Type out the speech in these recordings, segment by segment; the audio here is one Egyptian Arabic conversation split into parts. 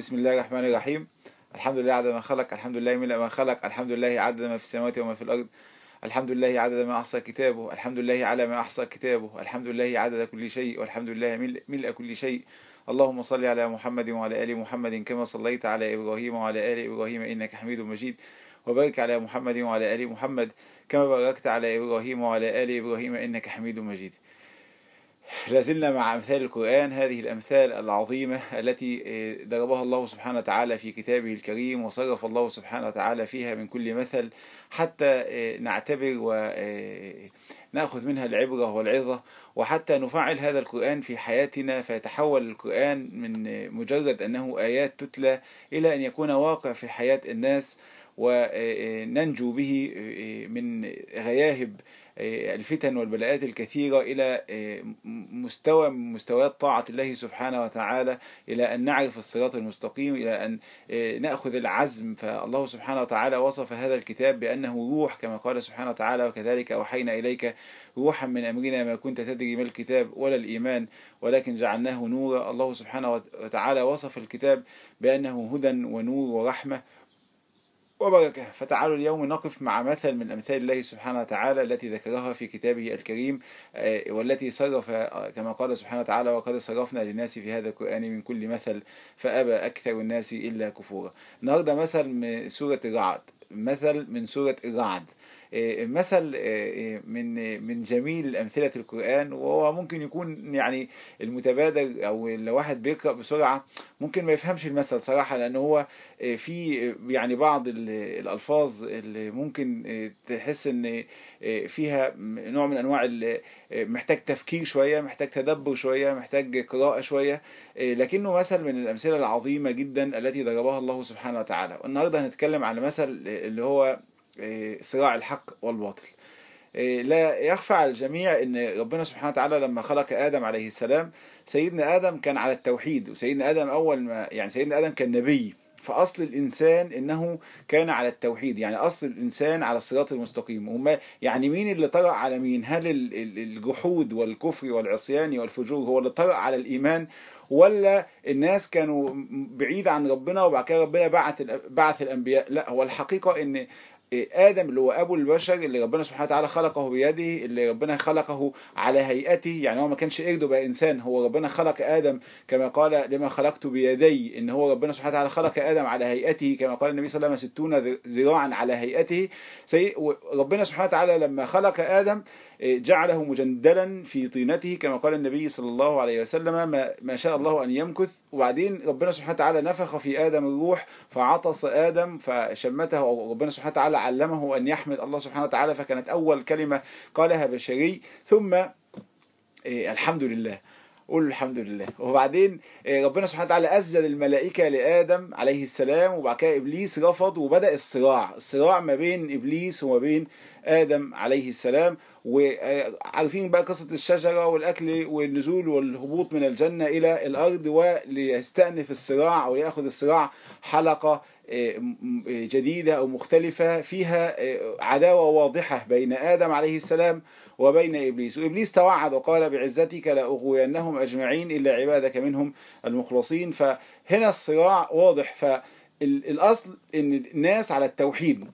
بسم الله الرحمن الرحيم الحمد لله عدد ما خلق الحمد لله ملء ما خلق الحمد لله عدد ما في السماوات وما في الأرض الحمد لله عدد ما أحصى كتابه الحمد لله على ما أحصى كتابه الحمد لله عدد كل شيء والحمد لله ملء, ملء كل شيء اللهم صل على محمد وعلى آل محمد كما صليت على إبراهيم وعلى آل إبراهيم إنك حميد مجيد وبارك على محمد وعلى آل محمد كما باركت على إبراهيم وعلى آل إبراهيم إنك حميد مجيد لازلنا مع أمثال القرآن هذه الأمثال العظيمة التي ضربها الله سبحانه وتعالى في كتابه الكريم وصرف الله سبحانه وتعالى فيها من كل مثل حتى نعتبر ونأخذ منها العبرة والعظة وحتى نفعل هذا القرآن في حياتنا فيتحول القرآن من مجرد أنه آيات تتلى إلى أن يكون واقع في حياة الناس وننجو به من غياهب الفتن والبلاءات الكثيرة إلى مستوى من مستويات طاعة الله سبحانه وتعالى إلى أن نعرف الصراط المستقيم إلى أن نأخذ العزم فالله سبحانه وتعالى وصف هذا الكتاب بأنه روح كما قال سبحانه وتعالى وكذلك أوحينا إليك روحا من أمرنا ما كنت تدري ما الكتاب ولا الإيمان ولكن جعلناه نورا الله سبحانه وتعالى وصف الكتاب بأنه هدى ونور ورحمة وبركة فتعالوا اليوم نقف مع مثل من أمثال الله سبحانه وتعالى التي ذكرها في كتابه الكريم والتي صرف كما قال سبحانه وتعالى وقد صرفنا للناس في هذا القرآن من كل مثل فأبى أكثر الناس إلا كفورا النهاردة مثل من سورة الرعد مثل من سورة الرعد مثل من من جميل أمثلة القرآن وهو ممكن يكون يعني المتبادر أو لو واحد بيقرأ بسرعة ممكن ما يفهمش المثل صراحة لأنه هو في يعني بعض الألفاظ اللي ممكن تحس إن فيها نوع من أنواع محتاج تفكير شوية محتاج تدبر شوية محتاج قراءة شوية لكنه مثل من الأمثلة العظيمة جدا التي ضربها الله سبحانه وتعالى والنهاردة هنتكلم على مثل اللي هو صراع الحق والباطل لا يخفى على الجميع ان ربنا سبحانه وتعالى لما خلق ادم عليه السلام سيدنا ادم كان على التوحيد وسيدنا ادم اول ما يعني سيدنا ادم كان نبي فأصل الإنسان إنه كان على التوحيد يعني أصل الإنسان على الصراط المستقيم وما يعني مين اللي طرأ على مين هل الجحود والكفر والعصيان والفجور هو اللي طرأ على الإيمان ولا الناس كانوا بعيد عن ربنا وبعد كده ربنا بعث بعث الأنبياء لا هو الحقيقة إن آدم اللي هو أبو البشر اللي ربنا سبحانه وتعالى خلقه بيده اللي ربنا خلقه على هيئته يعني هو ما كانش قرد بقى إنسان هو ربنا خلق آدم كما قال لما خلقت بيدي إن هو ربنا سبحانه وتعالى خلق آدم على هيئته كما قال النبي صلى الله عليه وسلم ستون ذراعا على هيئته ربنا سبحانه وتعالى لما خلق آدم جعله مجندلا في طينته كما قال النبي صلى الله عليه وسلم ما, ما شاء الله أن يمكث وبعدين ربنا سبحانه وتعالى نفخ في آدم الروح فعطس آدم فشمته أو ربنا سبحانه وتعالى علمه أن يحمد الله سبحانه وتعالى فكانت أول كلمة قالها بشري ثم الحمد لله قول الحمد لله وبعدين ربنا سبحانه وتعالى أسجد الملائكة لآدم عليه السلام وبعد كده إبليس رفض وبدأ الصراع الصراع ما بين إبليس وما بين آدم عليه السلام وعارفين بقى قصة الشجرة والأكل والنزول والهبوط من الجنة إلى الأرض وليستأنف الصراع أو يأخذ الصراع حلقة جديدة أو مختلفة فيها عداوة واضحة بين آدم عليه السلام وبين إبليس وإبليس توعد وقال بعزتك لأغوينهم أجمعين إلا عبادك منهم المخلصين فهنا الصراع واضح فالأصل أن الناس على التوحيد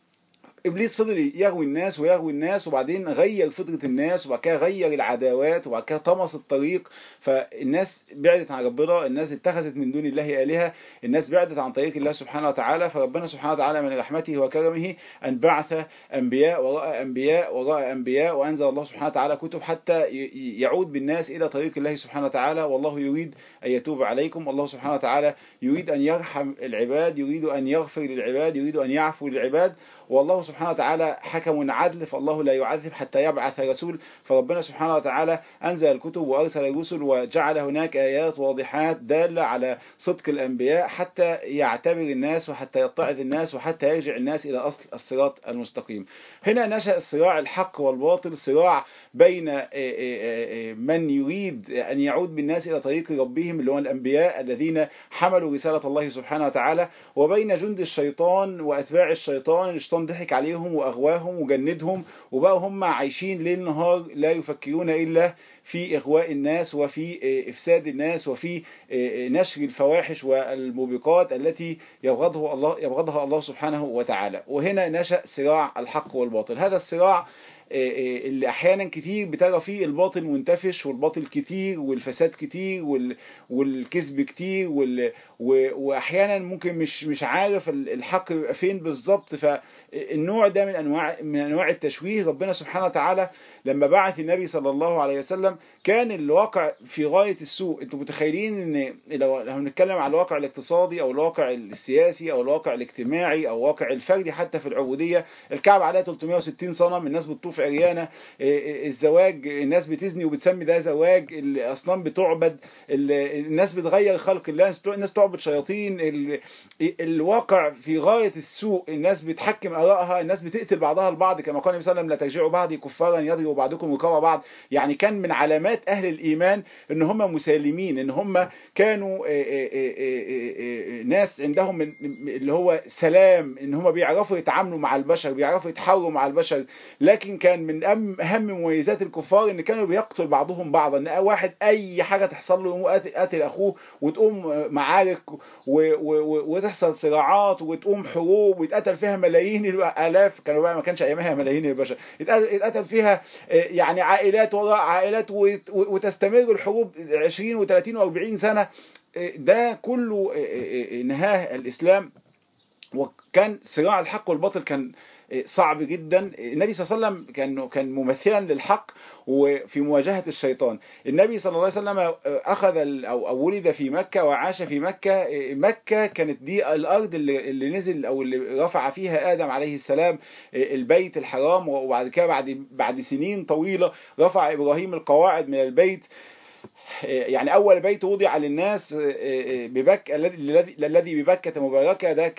ابليس فضل يغوي الناس ويغوي الناس وبعدين غير فطره الناس وبعد كده غير العداوات وبعد كده طمس الطريق فالناس بعدت عن ربنا الناس اتخذت من دون الله الهه الناس بعدت عن طريق الله سبحانه وتعالى فربنا سبحانه وتعالى من رحمته وكرمه ان بعث انبياء وراء انبياء وراء انبياء وانزل الله سبحانه وتعالى كتب حتى يعود بالناس الى طريق الله سبحانه وتعالى والله يريد ان يتوب عليكم الله سبحانه وتعالى يريد ان يرحم العباد يريد ان يغفر للعباد يريد ان يعفو للعباد والله سبحانه وتعالى حكم عدل فالله لا يعذب حتى يبعث رسول فربنا سبحانه وتعالى أنزل الكتب وأرسل الرسل وجعل هناك آيات واضحات دالة على صدق الأنبياء حتى يعتبر الناس وحتى يتعظ الناس وحتى يرجع الناس إلى أصل الصراط المستقيم هنا نشأ الصراع الحق والباطل صراع بين من يريد أن يعود بالناس إلى طريق ربهم اللي هو الأنبياء الذين حملوا رسالة الله سبحانه وتعالى وبين جند الشيطان وأتباع الشيطان الشيطان ضحك عليهم واغواهم وجندهم وبقوا هم عايشين ليل نهار لا يفكرون الا في اغواء الناس وفي افساد الناس وفي نشر الفواحش والموبقات التي يبغضه الله يبغضها الله سبحانه وتعالى وهنا نشأ صراع الحق والباطل هذا الصراع اللي احيانا كتير بترى فيه الباطل منتفش والباطل كتير والفساد كتير وال والكذب كتير وال واحيانا ممكن مش مش عارف الحق يبقى فين بالظبط فالنوع ده من انواع من انواع التشويه ربنا سبحانه وتعالى لما بعث النبي صلى الله عليه وسلم كان الواقع في غاية السوء انتوا متخيلين ان لو هنتكلم على الواقع الاقتصادي او الواقع السياسي او الواقع الاجتماعي او الواقع الفردي حتى في العبودية الكعبة عليها 360 صنم الناس بتطوف عريانة الزواج الناس بتزني وبتسمي ده زواج الاصنام بتعبد الناس بتغير خلق الله الناس تعبد شياطين الواقع في غاية السوء الناس بتحكم ارائها الناس بتقتل بعضها البعض كما قال النبي صلى الله عليه وسلم لا ترجعوا بعضي كفارا يضرب بعضكم رقاب بعض يعني كان من علامات اهل الايمان ان هم مسالمين ان هم كانوا ناس عندهم اللي هو سلام ان هم بيعرفوا يتعاملوا مع البشر بيعرفوا يتحاوروا مع البشر لكن كان من اهم مميزات الكفار ان كانوا بيقتل بعضهم بعضا ان واحد اي حاجه تحصل له يقوم قاتل اخوه وتقوم معارك وتحصل صراعات وتقوم حروب ويتقتل فيها ملايين الاف كانوا بقى ما كانش ايامها ملايين البشر يتقتل فيها يعني عائلات وراء عائلات وتستمر الحروب 20 و30 و40 سنة ده كله نهاه الإسلام وكان صراع الحق والباطل كان صعب جدا النبي صلى الله عليه وسلم كان كان ممثلا للحق وفي مواجهة الشيطان النبي صلى الله عليه وسلم أخذ أو, أو ولد في مكة وعاش في مكة مكة كانت دي الأرض اللي, اللي نزل أو اللي رفع فيها آدم عليه السلام البيت الحرام وبعد كده بعد بعد سنين طويلة رفع إبراهيم القواعد من البيت يعني اول بيت وضع للناس ببك الذي الذي ببكة مباركة ده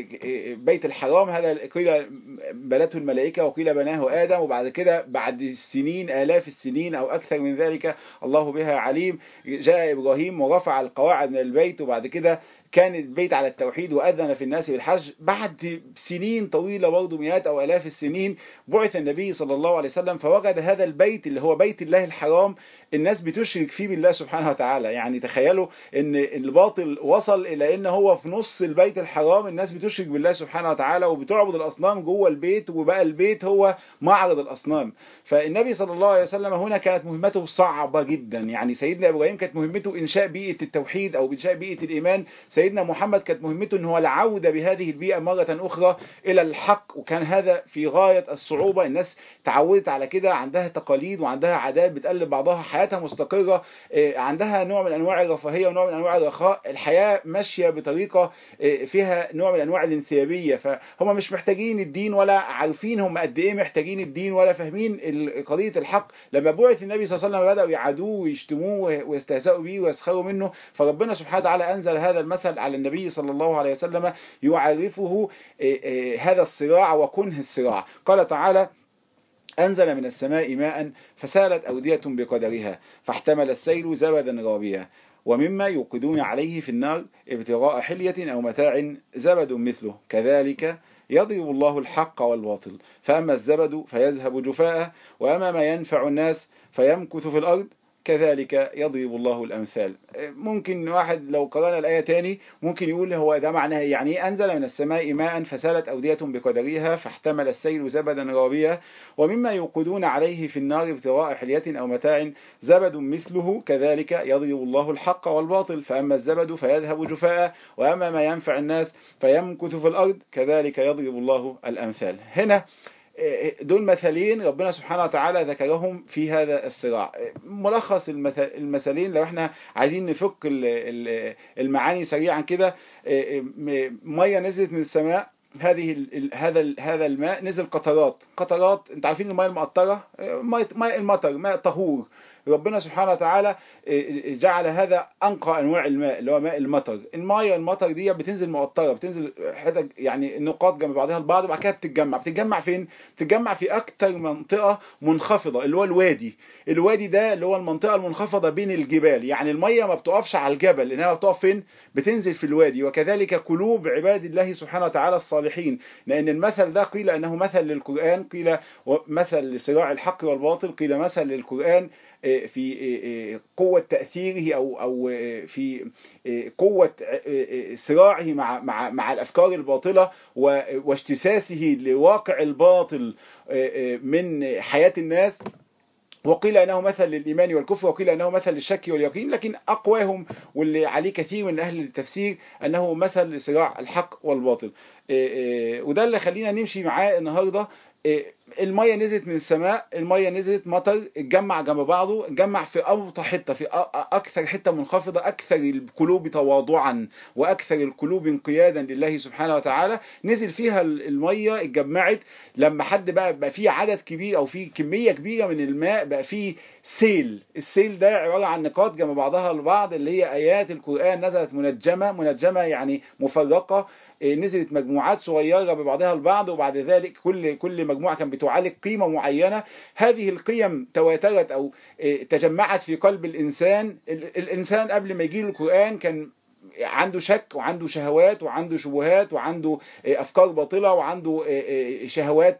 بيت الحرام هذا قيل بنته الملائكة وقيل بناه آدم وبعد كده بعد سنين آلاف السنين أو أكثر من ذلك الله بها عليم جاء إبراهيم ورفع القواعد من البيت وبعد كده كان البيت على التوحيد وأذن في الناس بالحج بعد سنين طويلة برضه مئات أو آلاف السنين بعث النبي صلى الله عليه وسلم فوجد هذا البيت اللي هو بيت الله الحرام الناس بتشرك فيه بالله سبحانه وتعالى يعني تخيلوا ان الباطل وصل الى ان هو في نص البيت الحرام الناس بتشرك بالله سبحانه وتعالى وبتعبد الاصنام جوه البيت وبقى البيت هو معرض الاصنام فالنبي صلى الله عليه وسلم هنا كانت مهمته صعبة جدا يعني سيدنا ابراهيم كانت مهمته انشاء بيئة التوحيد او انشاء بيئة الايمان سيدنا محمد كانت مهمته ان هو العودة بهذه البيئة مرة اخرى الى الحق وكان هذا في غاية الصعوبة الناس تعودت على كده عندها تقاليد وعندها عادات بتقلب بعضها حياتها مستقرة عندها نوع من انواع الرفاهية ونوع من انواع الرخاء الحياة ماشية بطريقة فيها نوع من انواع الانسيابية فهم مش محتاجين الدين ولا عارفين هم قد ايه محتاجين الدين ولا فاهمين قضية الحق لما بعث النبي صلى الله عليه وسلم بدأوا يعادوه ويشتموه ويستهزئوا به ويسخروا منه فربنا سبحانه وتعالى انزل هذا المثل على النبي صلى الله عليه وسلم يعرفه هذا الصراع وكنه الصراع قال تعالى أنزل من السماء ماء فسالت أودية بقدرها فاحتمل السيل زبدا رابيا ومما يوقدون عليه في النار ابتغاء حلية أو متاع زبد مثله كذلك يضرب الله الحق والباطل فأما الزبد فيذهب جفاء وأما ما ينفع الناس فيمكث في الأرض كذلك يضرب الله الأمثال ممكن واحد لو قرأنا الآية تاني ممكن يقول هو ده معناه يعني أنزل من السماء ماء فسالت أودية بقدرها فاحتمل السيل زبدا رابيا ومما يوقدون عليه في النار ابتغاء حلية أو متاع زبد مثله كذلك يضرب الله الحق والباطل فأما الزبد فيذهب جفاء وأما ما ينفع الناس فيمكث في الأرض كذلك يضرب الله الأمثال هنا دول مثلين ربنا سبحانه وتعالى ذكرهم في هذا الصراع ملخص المثلين لو احنا عايزين نفك المعاني سريعا كده مية نزلت من السماء هذه هذا هذا الماء نزل قطرات قطرات انت عارفين الماء المقطره ماء المطر ماء طهور ربنا سبحانه وتعالى جعل هذا انقى انواع الماء اللي هو ماء المطر المايه المطر دي بتنزل مقطره بتنزل حتت يعني نقاط جنب بعضها البعض وبعد كده بتتجمع بتتجمع فين بتتجمع في اكتر منطقه منخفضه اللي هو الوادي الوادي ده اللي هو المنطقه المنخفضه بين الجبال يعني الميه ما بتقفش على الجبل انها بتقف فين بتنزل في الوادي وكذلك قلوب عباد الله سبحانه وتعالى الصالحين لان المثل ده قيل انه مثل للقران قيل مثل لصراع الحق والباطل قيل مثل للقران في قوة تأثيره أو أو في قوة صراعه مع مع مع الأفكار الباطلة واجتساسه لواقع الباطل من حياة الناس وقيل انه مثل للايمان والكفر وقيل انه مثل للشك واليقين لكن اقواهم واللي عليه كثير من اهل التفسير انه مثل لصراع الحق والباطل وده اللي خلينا نمشي معاه النهارده المية نزلت من السماء المية نزلت مطر اتجمع جنب بعضه اتجمع في أوطى حتة في أكثر حتة منخفضة أكثر القلوب تواضعا وأكثر القلوب انقيادا لله سبحانه وتعالى نزل فيها المية اتجمعت لما حد بقى بقى فيه عدد كبير أو فيه كمية كبيرة من الماء بقى فيه سيل السيل ده عبارة عن نقاط جنب بعضها البعض اللي هي آيات القرآن نزلت منجمة منجمة يعني مفرقة نزلت مجموعات صغيرة ببعضها البعض وبعد ذلك كل كل مجموعة كان بتعالج قيمة معينة هذه القيم تواترت أو تجمعت في قلب الإنسان الإنسان قبل ما يجي القرآن كان عنده شك وعنده شهوات وعنده شبهات وعنده أفكار باطلة وعنده شهوات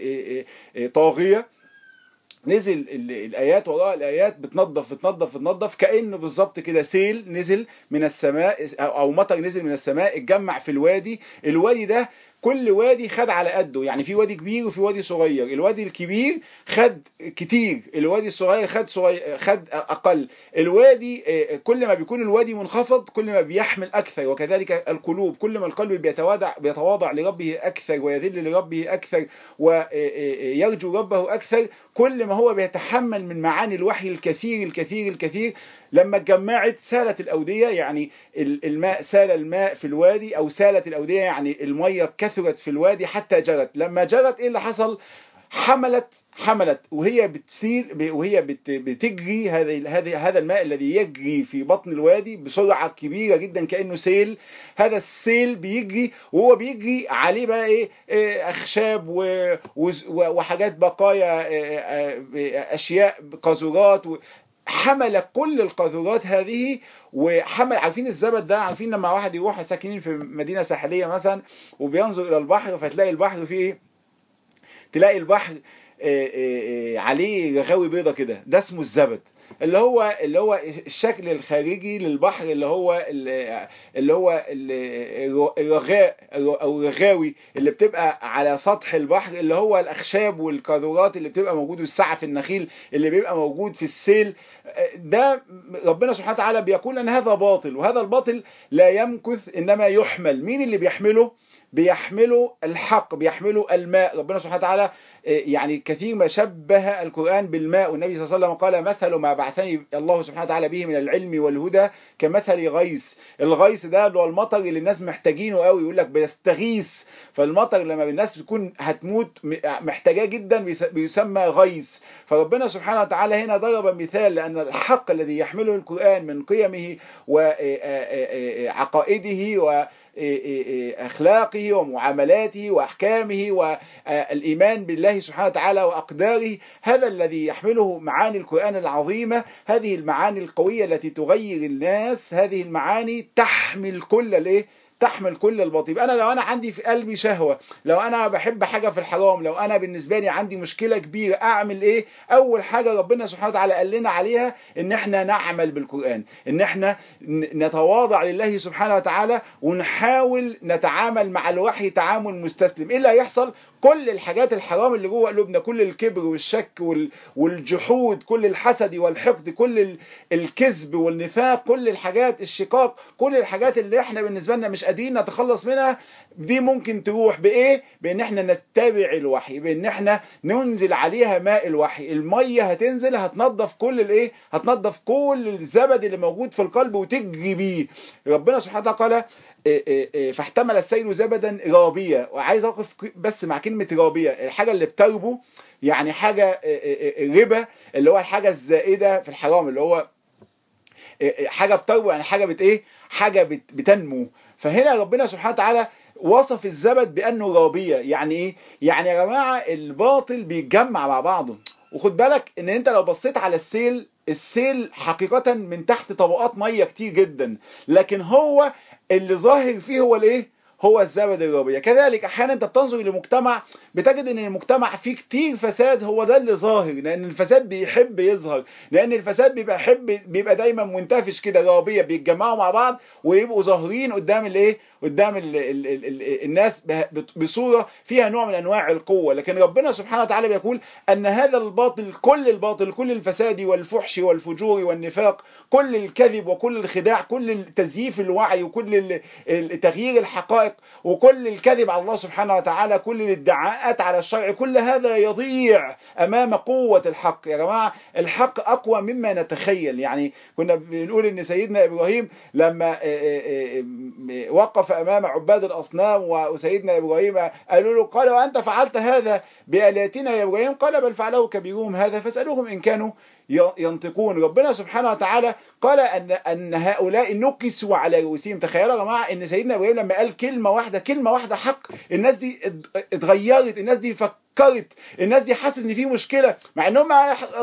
طاغية نزل الايات وراء الايات بتنظف بتنظف بتنظف كانه بالظبط كده سيل نزل من السماء او مطر نزل من السماء اتجمع في الوادي الوادي ده كل وادي خد على قده يعني في وادي كبير وفي وادي صغير الوادي الكبير خد كتير الوادي الصغير خد صغير خد اقل الوادي كل ما بيكون الوادي منخفض كل ما بيحمل اكثر وكذلك القلوب كل ما القلب بيتواضع بيتواضع لربه اكثر ويذل لربه اكثر ويرجو ربه اكثر كل ما هو بيتحمل من معاني الوحي الكثير الكثير الكثير لما اتجمعت سالت الاوديه يعني الماء سال الماء في الوادي او سالت الاوديه يعني الميه كثرت في الوادي حتى جرت لما جرت ايه اللي حصل حملت حملت وهي بتسير وهي بتجري هذا هذا هذا الماء الذي يجري في بطن الوادي بسرعه كبيره جدا كانه سيل هذا السيل بيجري وهو بيجري عليه بقى ايه, إيه اخشاب وحاجات بقايا اشياء قاذورات حمل كل القاذورات هذه وحمل عارفين الزبد ده عارفين لما واحد يروح ساكنين في مدينه ساحليه مثلا وبينظر الى البحر فتلاقي البحر فيه ايه تلاقي البحر عليه رغاوي بيضه كده ده اسمه الزبد اللي هو اللي هو الشكل الخارجي للبحر اللي هو اللي هو الرغاء او الرغاوي اللي بتبقى على سطح البحر اللي هو الاخشاب والقاذورات اللي بتبقى موجود والسعف النخيل اللي بيبقى موجود في السيل ده ربنا سبحانه وتعالى بيقول ان هذا باطل وهذا الباطل لا يمكث انما يحمل مين اللي بيحمله بيحملوا الحق بيحملوا الماء ربنا سبحانه وتعالى يعني كثير ما شبه القرآن بالماء والنبي صلى الله عليه وسلم قال مثل ما بعثني الله سبحانه وتعالى به من العلم والهدى كمثل غيث الغيث ده اللي هو المطر اللي الناس محتاجينه قوي يقول لك بيستغيث فالمطر لما الناس تكون هتموت محتاجاه جدا بيسمى غيث فربنا سبحانه وتعالى هنا ضرب مثال لأن الحق الذي يحمله القرآن من قيمه وعقائده و أخلاقه ومعاملاته وأحكامه والإيمان بالله سبحانه وتعالى وأقداره هذا الذي يحمله معاني القرآن العظيمة هذه المعاني القوية التي تغير الناس هذه المعاني تحمل كل الايه تحمل كل الباطل انا لو انا عندي في قلبي شهوة لو انا بحب حاجة في الحرام لو انا بالنسبة لي عندي مشكلة كبيرة اعمل ايه اول حاجة ربنا سبحانه وتعالى قال لنا عليها ان احنا نعمل بالقرآن ان احنا نتواضع لله سبحانه وتعالى ونحاول نتعامل مع الوحي تعامل مستسلم ايه اللي هيحصل كل الحاجات الحرام اللي جوه قلوبنا كل الكبر والشك والجحود كل الحسد والحقد كل الكذب والنفاق كل الحاجات الشقاق كل الحاجات اللي احنا بالنسبة لنا مش مش قادرين نتخلص منها دي ممكن تروح بايه بان احنا نتبع الوحي بان احنا ننزل عليها ماء الوحي الميه هتنزل هتنظف كل الايه هتنظف كل الزبد اللي موجود في القلب وتجري بيه ربنا سبحانه وتعالى قال إيه إيه إيه فاحتمل السيل زبدا رابية وعايز اقف بس مع كلمة رابية الحاجة اللي بتربو يعني حاجة ربا اللي هو الحاجة الزائدة في الحرام اللي هو حاجة بتربو يعني حاجة بت ايه حاجة بت بتنمو فهنا ربنا سبحانه وتعالى وصف الزبد بانه رابية يعني ايه يعني يا جماعة الباطل بيتجمع مع بعضه وخد بالك ان انت لو بصيت على السيل السيل حقيقة من تحت طبقات مية كتير جدا لكن هو اللي ظاهر فيه هو الايه هو الزبد الرابية كذلك احيانا انت بتنظر لمجتمع بتجد ان المجتمع فيه كتير فساد هو ده اللي ظاهر لان الفساد بيحب يظهر لان الفساد بيبقى يحب بيبقى دايما منتفش كده رابية بيتجمعوا مع بعض ويبقوا ظاهرين قدام الايه قدام ال ال ال ال الناس بصورة فيها نوع من انواع القوة لكن ربنا سبحانه وتعالى بيقول ان هذا الباطل كل الباطل كل الفساد والفحش والفجور والنفاق كل الكذب وكل الخداع كل تزييف الوعي وكل تغيير الحقائق وكل الكذب على الله سبحانه وتعالى كل الادعاءات على الشرع كل هذا يضيع امام قوة الحق يا جماعة الحق اقوى مما نتخيل يعني كنا بنقول ان سيدنا ابراهيم لما وقف امام عباد الاصنام وسيدنا ابراهيم قالوا له قال وانت فعلت هذا بآلاتنا يا ابراهيم قال بل فعله كبيرهم هذا فاسألوهم ان كانوا ينطقون ربنا سبحانه وتعالى قال أن, أن هؤلاء نكسوا على رؤوسهم تخيلوا يا جماعة أن سيدنا إبراهيم لما قال كلمة واحدة كلمة واحدة حق الناس دي اتغيرت الناس دي فكرت الناس دي حست ان في مشكلة مع انهم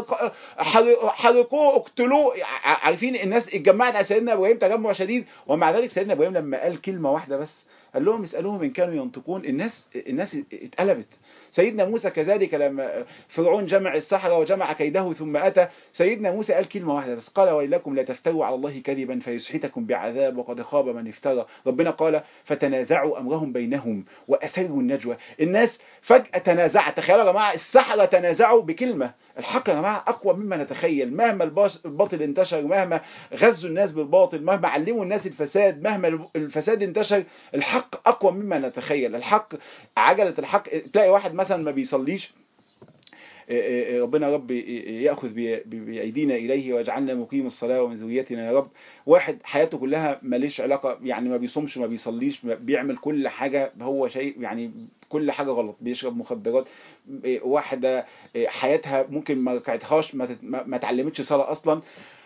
حرقوه اقتلوه عارفين الناس اتجمعت على سيدنا إبراهيم تجمع شديد ومع ذلك سيدنا إبراهيم لما قال كلمة واحدة بس قال لهم اسألوهم إن كانوا ينطقون الناس الناس اتقلبت سيدنا موسى كذلك لما فرعون جمع السحرة وجمع كيده ثم أتى سيدنا موسى قال كلمة واحدة بس قال ويلكم لا تفتروا على الله كذبا فيسحتكم بعذاب وقد خاب من افترى ربنا قال فتنازعوا أمرهم بينهم وأسروا النجوى الناس فجأة تنازعت تخيلوا يا جماعة السحرة تنازعوا بكلمة الحق يا جماعة أقوى مما نتخيل مهما الباطل انتشر مهما غزوا الناس بالباطل مهما علموا الناس الفساد مهما الفساد انتشر الحق أقوى مما نتخيل الحق عجلة الحق تلاقي واحد مثلا ما بيصليش ربنا رب يأخذ بأيدينا إليه ويجعلنا مقيم الصلاة ومن ذريتنا يا رب واحد حياته كلها ماليش علاقة يعني ما بيصومش ما بيصليش بيعمل كل حاجة هو شيء يعني كل حاجة غلط بيشرب مخدرات واحدة حياتها ممكن ما ركعتهاش ما تعلمتش صلاة أصلا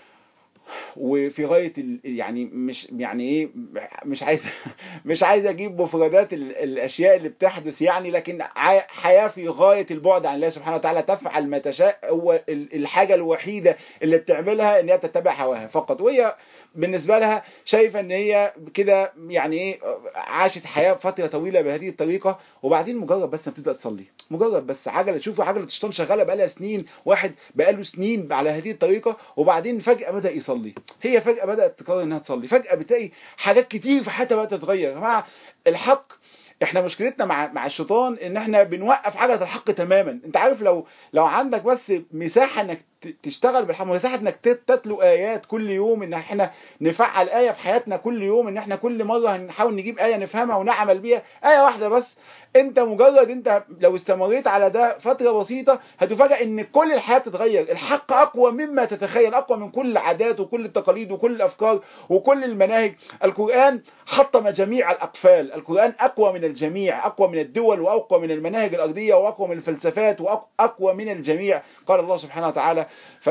وفي غاية يعني مش يعني ايه مش عايز مش عايز اجيب مفردات الاشياء اللي بتحدث يعني لكن حياة في غاية البعد عن الله سبحانه وتعالى تفعل ما تشاء هو الحاجة الوحيدة اللي بتعملها ان هي تتبع هواها فقط وهي بالنسبة لها شايفة ان هي كده يعني ايه عاشت حياة فترة طويلة بهذه الطريقة وبعدين مجرد بس ما بتبدأ تصلي مجرد بس عجلة شوفوا عجلة الشيطان شغالة بقالها سنين واحد بقاله سنين على هذه الطريقة وبعدين فجأة بدأ يصلي هي فجأة بدأت تقرر انها تصلي فجأة بتلاقي حاجات كتير في حياتها بدأت تتغير يا جماعة الحق احنا مشكلتنا مع مع الشيطان ان احنا بنوقف عجله الحق تماما انت عارف لو لو عندك بس مساحه انك تشتغل بالحق مساحه انك تتلو ايات كل يوم ان احنا نفعل ايه في حياتنا كل يوم ان احنا كل مره هنحاول نجيب ايه نفهمها ونعمل بيها ايه واحده بس انت مجرد انت لو استمريت على ده فتره بسيطه هتفاجئ ان كل الحياه بتتغير الحق اقوى مما تتخيل اقوى من كل العادات وكل التقاليد وكل الافكار وكل المناهج القران حطم جميع الاقفال القران اقوى من الجميع اقوى من الدول واقوى من المناهج الارضيه واقوى من الفلسفات واقوى من الجميع قال الله سبحانه وتعالى ف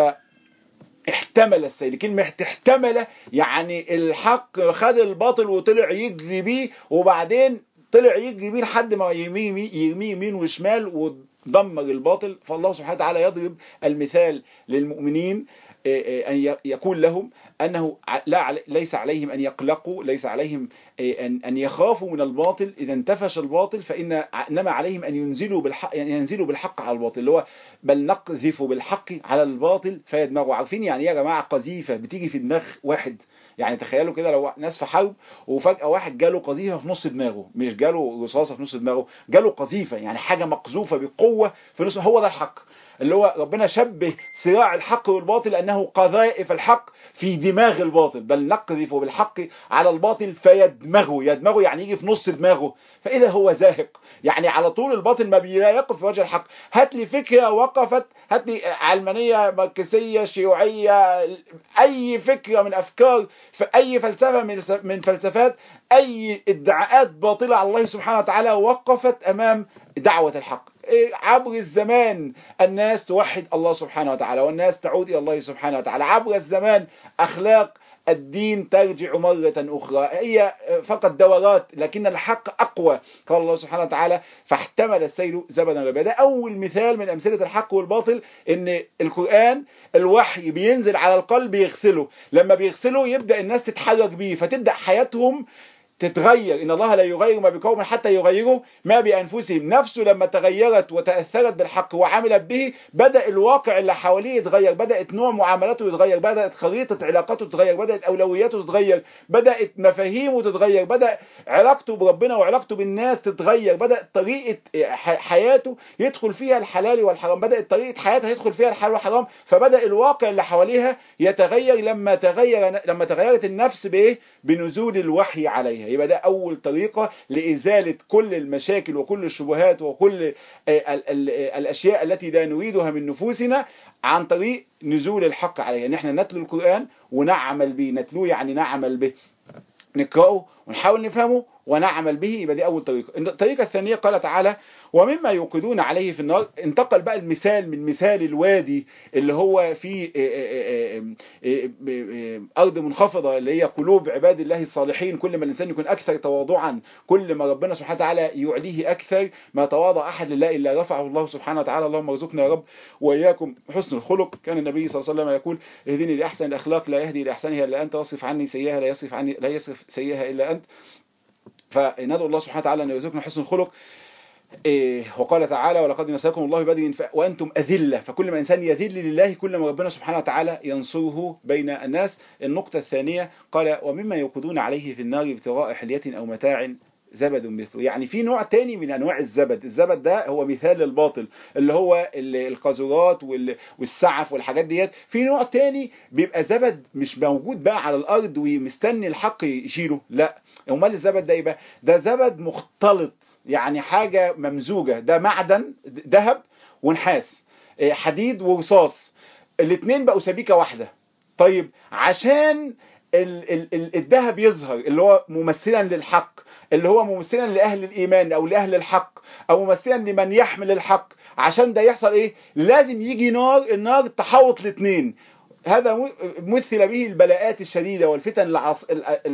احتمل السيل كلمة احتمل يعني الحق خد الباطل وطلع يجري بيه وبعدين طلع يجري بيه لحد ما يرميه يرميه يمين وشمال ودمر الباطل فالله سبحانه وتعالى يضرب المثال للمؤمنين أن يقول لهم أنه لا ليس عليهم أن يقلقوا ليس عليهم أن يخافوا من الباطل إذا انتفش الباطل فإن إنما عليهم أن ينزلوا بالحق ينزلوا بالحق على الباطل اللي هو بل نقذف بالحق على الباطل فيدمغوا عارفين يعني يا جماعة قذيفة بتيجي في دماغ واحد يعني تخيلوا كده لو ناس في حرب وفجأة واحد جاله قذيفة في نص دماغه مش جاله رصاصة في نص دماغه جاله قذيفة يعني حاجة مقذوفة بقوة في نص هو ده الحق اللي هو ربنا شبه صراع الحق والباطل انه قذائف الحق في دماغ الباطل بل نقذف بالحق على الباطل فيدمغه يدمغه يعني يجي في نص دماغه فاذا هو زاهق يعني على طول الباطل ما بيلا يقف في وجه الحق هات لي فكره وقفت هات لي علمانيه ماركسيه شيوعيه اي فكره من افكار في اي فلسفه من من فلسفات اي ادعاءات باطله على الله سبحانه وتعالى وقفت امام دعوه الحق عبر الزمان الناس توحد الله سبحانه وتعالى والناس تعود الى الله سبحانه وتعالى عبر الزمان اخلاق الدين ترجع مرة أخرى هي فقط دورات لكن الحق أقوى قال الله سبحانه وتعالى فاحتمل السيل زبدا ربيا ده أول مثال من أمثلة الحق والباطل إن القرآن الوحي بينزل على القلب يغسله لما بيغسله يبدأ الناس تتحرك بيه فتبدأ حياتهم تتغير إن الله لا يغير ما بقوم حتى يغيروا ما بأنفسهم نفسه لما تغيرت وتأثرت بالحق وعملت به بدأ الواقع اللي حواليه يتغير بدأت نوع معاملاته يتغير بدأت خريطة علاقاته تتغير بدأت أولوياته تتغير بدأت مفاهيمه تتغير بدأ علاقته بربنا وعلاقته بالناس تتغير بدأت طريقة حياته يدخل فيها الحلال والحرام بدأت طريقة حياتها يدخل فيها الحلال والحرام فبدأ الواقع اللي حواليها يتغير لما تغير لما تغيرت النفس بإيه بنزول الوحي عليها يبقى ده أول طريقة لإزالة كل المشاكل وكل الشبهات وكل ال ال الأشياء التي لا نريدها من نفوسنا عن طريق نزول الحق عليها ان احنا نتلو القرآن ونعمل به نتلوه يعني نعمل به نقرأه ونحاول نفهمه ونعمل به يبقى دي أول طريقة الطريقة الثانية قال تعالى ومما يوقدون عليه في النار انتقل بقى المثال من مثال الوادي اللي هو في أرض منخفضة اللي هي قلوب عباد الله الصالحين كل ما الإنسان يكون أكثر تواضعا كل ما ربنا سبحانه وتعالى يعليه أكثر ما تواضع أحد لله إلا رفعه الله سبحانه وتعالى اللهم ارزقنا يا رب وإياكم حسن الخلق كان النبي صلى الله عليه وسلم يقول اهدني لأحسن الأخلاق لا يهدي لأحسنها إلا أنت واصرف عني سيئها لا يصرف عني لا يصرف سيئها إلا أنت فندعو الله سبحانه وتعالى أن يرزقنا حسن الخلق إيه وقال تعالى ولقد نصركم الله بدر وأنتم أذلة فكل ما إنسان يذل لله كل ما ربنا سبحانه وتعالى ينصره بين الناس النقطة الثانية قال ومما يوقدون عليه في النار ابتغاء حلية أو متاع زبد مثله يعني في نوع تاني من انواع الزبد الزبد ده هو مثال للباطل اللي هو القاذورات والسعف والحاجات ديت في نوع تاني بيبقى زبد مش موجود بقى على الارض ومستني الحق يشيله لا امال الزبد ده يبقى ده زبد مختلط يعني حاجة ممزوجة ده معدن ذهب ونحاس حديد ورصاص الاثنين بقوا سبيكة واحدة طيب عشان الذهب يظهر اللي هو ممثلا للحق اللي هو ممثلا لأهل الإيمان أو لأهل الحق أو ممثلا لمن يحمل الحق عشان ده يحصل إيه لازم يجي نار النار تحوط الاثنين هذا مثل به البلاءات الشديدة والفتن العص...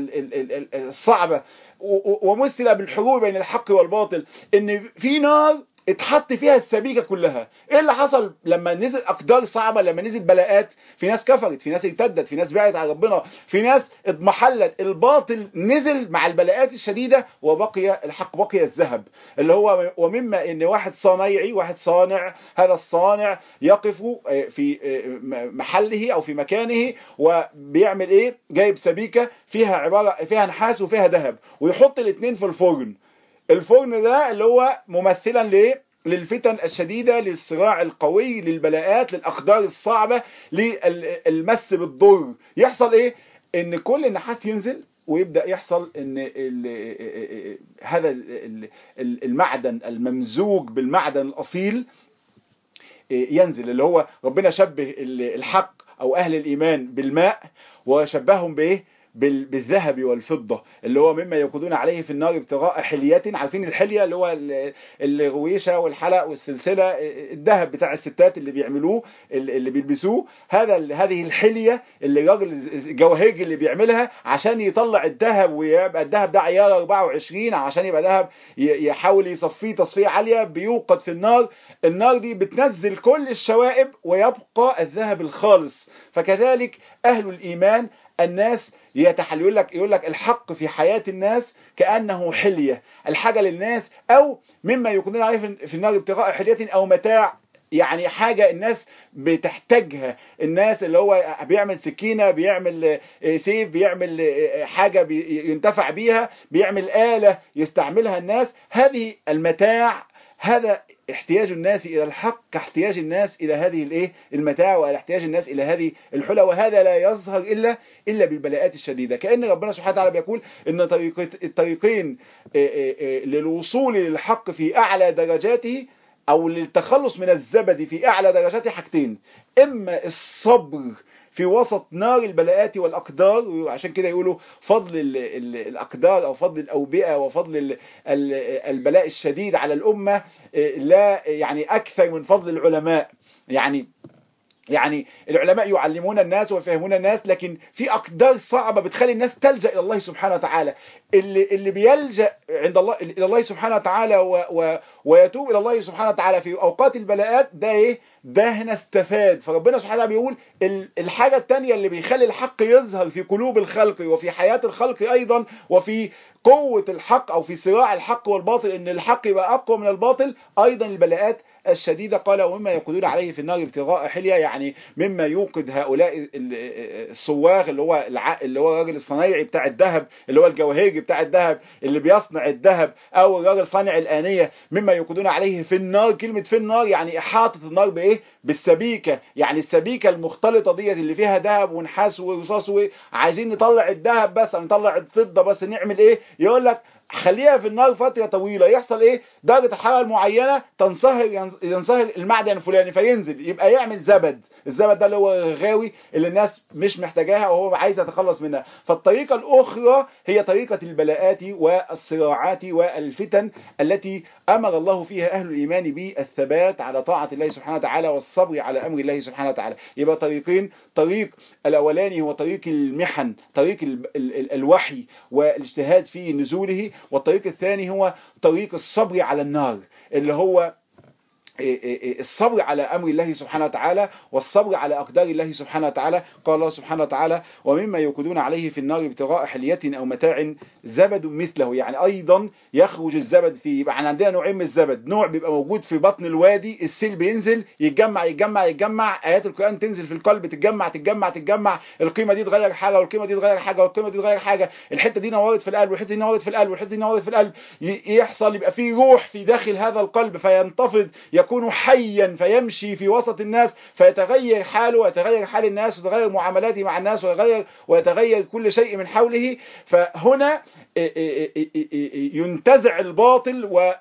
الصعبة ومثل بالحروب بين الحق والباطل ان في نار اتحط فيها السبيكة كلها ايه اللي حصل لما نزل اقدار صعبة لما نزل بلاءات في ناس كفرت في ناس ارتدت في ناس بعدت عن ربنا في ناس اضمحلت الباطل نزل مع البلاءات الشديدة وبقي الحق بقي الذهب اللي هو ومما ان واحد صنايعي واحد صانع هذا الصانع يقف في محله او في مكانه وبيعمل ايه جايب سبيكة فيها عبارة فيها نحاس وفيها ذهب ويحط الاثنين في الفرن الفرن ده اللي هو ممثلا ليه للفتن الشديدة للصراع القوي للبلاءات للأقدار الصعبة للمس بالضر يحصل ايه ان كل النحاس ينزل ويبدأ يحصل ان ال هذا المعدن الممزوج بالمعدن الأصيل ينزل اللي هو ربنا شبه الحق او اهل الايمان بالماء وشبههم بايه بالذهب والفضة اللي هو مما يوقدون عليه في النار ابتغاء حلية عارفين الحلية اللي هو الغويشة والحلق والسلسلة الذهب بتاع الستات اللي بيعملوه اللي بيلبسوه هذا هذه الحلية اللي الراجل الجواهرجي اللي بيعملها عشان يطلع الذهب ويبقى الذهب ده عيار 24 عشان يبقى ذهب يحاول يصفيه تصفية عالية بيوقد في النار النار دي بتنزل كل الشوائب ويبقى الذهب الخالص فكذلك أهل الإيمان الناس يتحل يقول لك يقول لك الحق في حياة الناس كأنه حلية الحاجة للناس أو مما يكونون عليه في النار ابتغاء حلية أو متاع يعني حاجة الناس بتحتاجها الناس اللي هو بيعمل سكينة بيعمل سيف بيعمل حاجة ينتفع بيها بيعمل آلة يستعملها الناس هذه المتاع هذا احتياج الناس الى الحق كاحتياج الناس الى هذه الايه المتاع والى احتياج الناس الى هذه الحلى وهذا لا يظهر الا الا بالبلاءات الشديده كان ربنا سبحانه وتعالى بيقول ان طريق الطريقين للوصول للحق في اعلى درجاته او للتخلص من الزبد في اعلى درجاته حاجتين اما الصبر في وسط نار البلاءات والأقدار وعشان كده يقولوا فضل ال ال الأقدار أو فضل الأوبئة وفضل ال ال البلاء الشديد على الأمة لا يعني أكثر من فضل العلماء يعني يعني العلماء يعلمون الناس ويفهمون الناس لكن في أقدار صعبة بتخلي الناس تلجأ إلى الله سبحانه وتعالى اللي, اللي بيلجأ عند الله إلى الله سبحانه وتعالى و و ويتوب إلى الله سبحانه وتعالى في أوقات البلاءات ده إيه ده هنا استفاد فربنا سبحانه وتعالى بيقول الحاجة التانية اللي بيخلي الحق يظهر في قلوب الخلق وفي حياة الخلق أيضا وفي قوة الحق أو في صراع الحق والباطل إن الحق يبقى أقوى من الباطل أيضا البلاءات الشديدة قال ومما يقودون عليه في النار ابتغاء حلية يعني مما يوقد هؤلاء الصواغ اللي هو الع... اللي هو الراجل الصنايعي بتاع الذهب اللي هو الجواهرجي بتاع الذهب اللي بيصنع الذهب أو الراجل صانع الآنية مما يوقدون عليه في النار كلمة في النار يعني إحاطة النار بإيه بالسبيكة يعني السبيكة المختلطة ديت اللي فيها ذهب ونحاس ورصاص وعايزين نطلع الذهب بس أو نطلع الفضة بس نعمل إيه يقول لك خليها في النار فترة طويلة يحصل ايه درجة الحرارة المعينة تنصهر ينصهر المعدن الفلاني فينزل يبقى يعمل زبد الزبد ده اللي هو غاوي اللي الناس مش محتاجاها وهو عايز يتخلص منها فالطريقة الأخرى هي طريقة البلاءات والصراعات والفتن التي أمر الله فيها أهل الإيمان بالثبات على طاعة الله سبحانه وتعالى والصبر على أمر الله سبحانه وتعالى يبقى طريقين طريق الأولاني هو طريق المحن طريق ال ال الوحي والاجتهاد في نزوله والطريق الثاني هو طريق الصبر على النار اللي هو الصبر على أمر الله سبحانه وتعالى والصبر على أقدار الله سبحانه وتعالى قال الله سبحانه وتعالى ومما يوقدون عليه في النار ابتغاء حلية أو متاع زبد مثله يعني أيضا يخرج الزبد فيه يبقى احنا عندنا نوعين من الزبد نوع بيبقى موجود في بطن الوادي السيل بينزل يتجمع يتجمع يتجمع آيات القرآن تنزل في القلب تتجمع تتجمع تتجمع القيمة دي تغير حاجة والقيمة دي تغير حاجة والقيمة دي تغير حاجة الحتة دي نورت في القلب والحتة دي نورت في القلب والحتة دي نورت في القلب يحصل يبقى فيه روح في داخل هذا القلب فينتفض يكون حيا فيمشي في وسط الناس فيتغير حاله ويتغير حال الناس ويتغير معاملاته مع الناس ويتغير ويتغير كل شيء من حوله فهنا ينتزع الباطل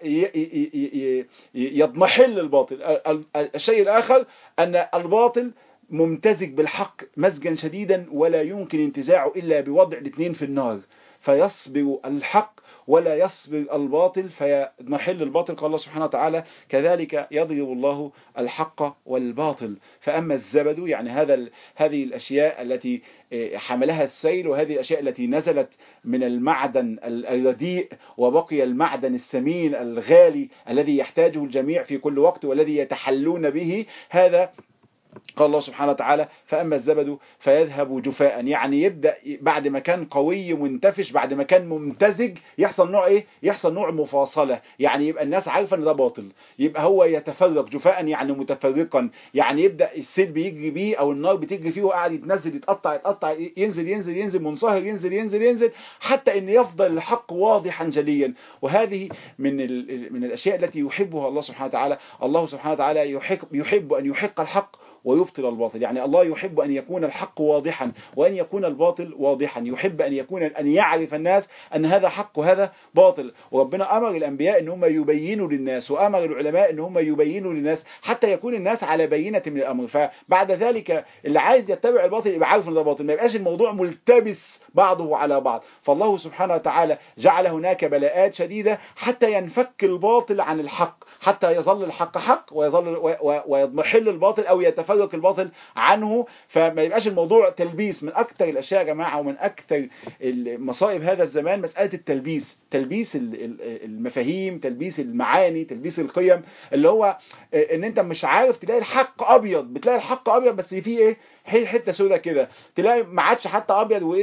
ويضمحل الباطل الشيء الآخر أن الباطل ممتزج بالحق مزجا شديدا ولا يمكن انتزاعه إلا بوضع الاثنين في النار فيصبر الحق ولا يصبر الباطل فيضمحل الباطل قال الله سبحانه وتعالى كذلك يضرب الله الحق والباطل فأما الزبد يعني هذا هذه الأشياء التي حملها السيل وهذه الأشياء التي نزلت من المعدن الرديء وبقي المعدن الثمين الغالي الذي يحتاجه الجميع في كل وقت والذي يتحلون به هذا قال الله سبحانه وتعالى فأما الزبد فيذهب جفاء يعني يبدأ بعد ما كان قوي منتفش بعد ما كان ممتزج يحصل نوع ايه يحصل نوع مفاصلة يعني يبقى الناس عارفة ان ده باطل يبقى هو يتفرق جفاء يعني متفرقا يعني يبدأ السيل بيجري بيه او النار بتجري فيه وقاعد يتنزل يتقطع يتقطع ينزل ينزل ينزل منصهر ينزل ينزل ينزل حتى ان يفضل الحق واضحا جليا وهذه من من الاشياء التي يحبها الله سبحانه وتعالى الله سبحانه وتعالى يحب, يحب ان يحق الحق ويبطل الباطل يعني الله يحب أن يكون الحق واضحا وأن يكون الباطل واضحا يحب أن يكون أن يعرف الناس أن هذا حق وهذا باطل وربنا أمر الأنبياء أن هم يبينوا للناس وأمر العلماء أن هم يبينوا للناس حتى يكون الناس على بينة من الأمر فبعد ذلك اللي عايز يتبع الباطل يبقى عارف أن ده باطل ما يبقاش الموضوع ملتبس بعضه على بعض فالله سبحانه وتعالى جعل هناك بلاءات شديدة حتى ينفك الباطل عن الحق حتى يظل الحق حق ويظل ويضمحل الباطل أو يتفرق الباطل عنه فما يبقاش الموضوع تلبيس من أكثر الأشياء يا جماعة ومن أكثر مصائب هذا الزمان مسألة التلبيس تلبيس المفاهيم تلبيس المعاني تلبيس القيم اللي هو ان انت مش عارف تلاقي الحق ابيض بتلاقي الحق ابيض بس فيه ايه هي حته سودة كده تلاقي ما عادش حتى ابيض واسود ده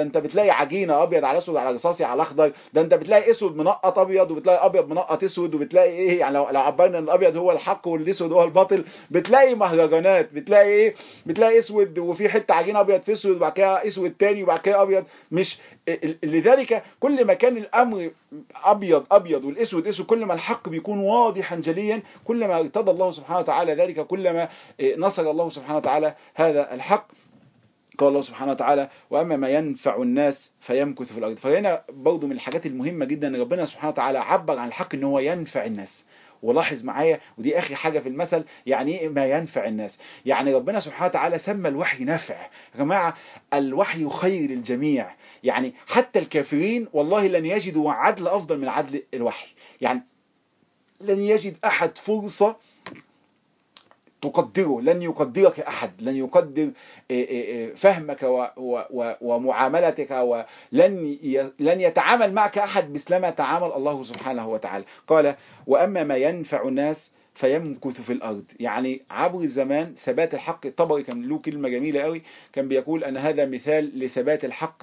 انت بتلاقي عجينه ابيض على اسود على رصاصي على اخضر ده انت بتلاقي اسود منقط ابيض وبتلاقي ابيض منقط اسود وبتلاقي ايه يعني لو لو عبرنا ان الابيض هو الحق والاسود هو الباطل بتلاقي مهرجانات بتلاقي ايه بتلاقي اسود وفي حته عجينه ابيض في اسود وبعد كده اسود تاني وبعد كده ابيض مش لذلك كل ما كان الامر ابيض ابيض والاسود اسود كل ما الحق بيكون واضحا جليا كل ما ارتضى الله سبحانه وتعالى ذلك كلما نصر الله سبحانه وتعالى هذا الحق قال الله سبحانه وتعالى واما ما ينفع الناس فيمكث في الارض فهنا برضه من الحاجات المهمه جدا ان ربنا سبحانه وتعالى عبر عن الحق ان هو ينفع الناس ولاحظ معايا ودي اخر حاجه في المثل يعني ايه ما ينفع الناس يعني ربنا سبحانه وتعالى سمى الوحي نافع يا جماعه الوحي خير للجميع يعني حتى الكافرين والله لن يجدوا عدل افضل من عدل الوحي يعني لن يجد احد فرصه تقدره لن يقدرك أحد لن يقدر فهمك ومعاملتك ولن لن يتعامل معك أحد مثلما تعامل الله سبحانه وتعالى قال وأما ما ينفع الناس فيمكث في الأرض يعني عبر الزمان ثبات الحق الطبري كان له كلمة جميلة قوي كان بيقول أن هذا مثال لثبات الحق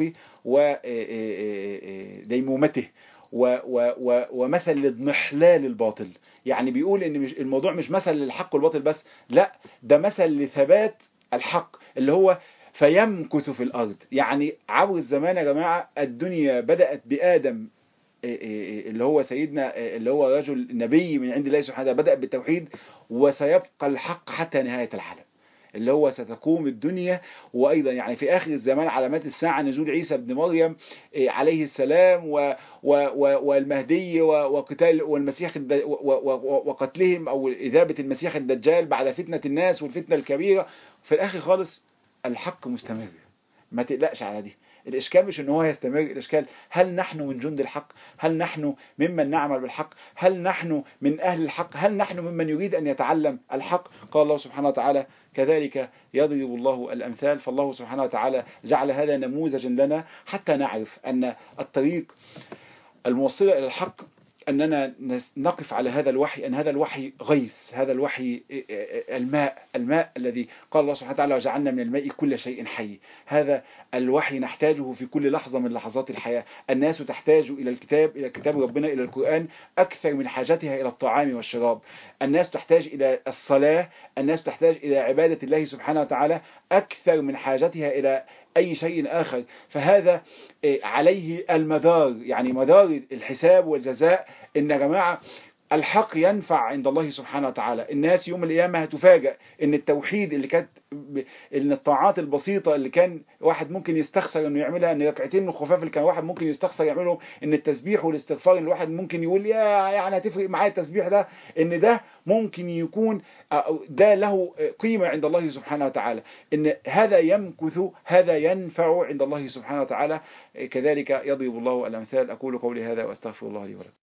وديمومته و و و ومثل لاضمحلال الباطل يعني بيقول ان مش الموضوع مش مثل للحق والباطل بس لا ده مثل لثبات الحق اللي هو فيمكث في الارض يعني عبر الزمان يا جماعه الدنيا بدات بادم اللي هو سيدنا اللي هو رجل نبي من عند الله سبحانه وتعالى بدأ بالتوحيد وسيبقى الحق حتى نهاية العالم اللي هو ستقوم الدنيا وأيضا يعني في آخر الزمان علامات الساعة نزول عيسى بن مريم عليه السلام و و و والمهدي وقتال والمسيح وقتلهم أو إذابة المسيح الدجال بعد فتنة الناس والفتنة الكبيرة في الآخر خالص الحق مستمر ما تقلقش على دي الإشكال مش ان هو يستمر الإشكال هل نحن من جند الحق هل نحن ممن نعمل بالحق هل نحن من أهل الحق هل نحن ممن يريد أن يتعلم الحق قال الله سبحانه وتعالى كذلك يضرب الله الأمثال فالله سبحانه وتعالى جعل هذا نموذجا لنا حتى نعرف أن الطريق الموصلة إلى الحق أننا نقف على هذا الوحي أن هذا الوحي غيث هذا الوحي الماء الماء الذي قال الله سبحانه وتعالى وجعلنا من الماء كل شيء حي هذا الوحي نحتاجه في كل لحظة من لحظات الحياة الناس تحتاج إلى الكتاب إلى كتاب ربنا إلى القرآن أكثر من حاجتها إلى الطعام والشراب الناس تحتاج إلى الصلاة الناس تحتاج إلى عبادة الله سبحانه وتعالى أكثر من حاجتها إلى أي شيء آخر فهذا عليه المدار يعني مدار الحساب والجزاء إن يا جماعة الحق ينفع عند الله سبحانه وتعالى الناس يوم القيامة هتفاجأ ان التوحيد اللي كانت ان الطاعات البسيطة اللي كان واحد ممكن يستخسر انه يعملها ان ركعتين من الخفاف اللي كان واحد ممكن يستخسر يعملهم ان التسبيح والاستغفار اللي الواحد ممكن يقول يا يعني هتفرق معايا التسبيح ده ان ده ممكن يكون ده له قيمة عند الله سبحانه وتعالى ان هذا يمكث هذا ينفع عند الله سبحانه وتعالى كذلك يضرب الله الامثال اقول قولي هذا واستغفر الله لي ولكم